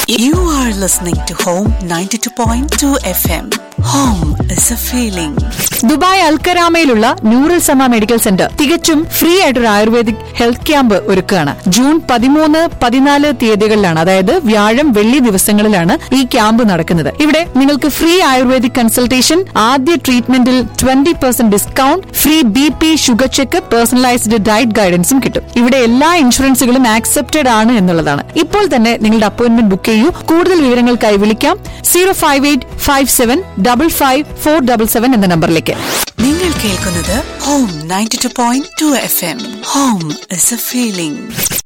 You are listening to Home 92.2 FM. Home is a feeling. Dubai അൽക്കരാമയിലുള്ള നൂറൽ സമ medical centre തികച്ചും free ആയിട്ടൊരു ആയുർവേദിക് ഹെൽത്ത് ക്യാമ്പ് ഒരുക്കുകയാണ് ജൂൺ പതിമൂന്ന് പതിനാല് തീയതികളിലാണ് അതായത് വ്യാഴം വെള്ളി ദിവസങ്ങളിലാണ് ഈ ക്യാമ്പ് നടക്കുന്നത് ഇവിടെ നിങ്ങൾക്ക് ഫ്രീ ആയുർവേദിക് കൺസൾട്ടേഷൻ ആദ്യ ട്രീറ്റ്മെന്റിൽ twenty percent discount free B P sugar check personalised diet ഗൈഡൻസും കിട്ടും ഇവിടെ എല്ലാ ഇൻഷുറൻസുകളും ആക്സെപ്റ്റഡ് ആണ് എന്നുള്ളതാണ് ഇപ്പോൾ തന്നെ നിങ്ങളുടെ അപ്പോയിന്റ്മെന്റ് ബുക്ക് ചെയ്യൂ കൂടുതൽ വിവരങ്ങൾക്കായി വിളിക്കാം zero five eight five seven double five four double seven എന്ന നമ്പറിലേക്ക് നിങ്ങൾ കേൾക്കുന്നത് Home 92.2 FM. Home is a feeling.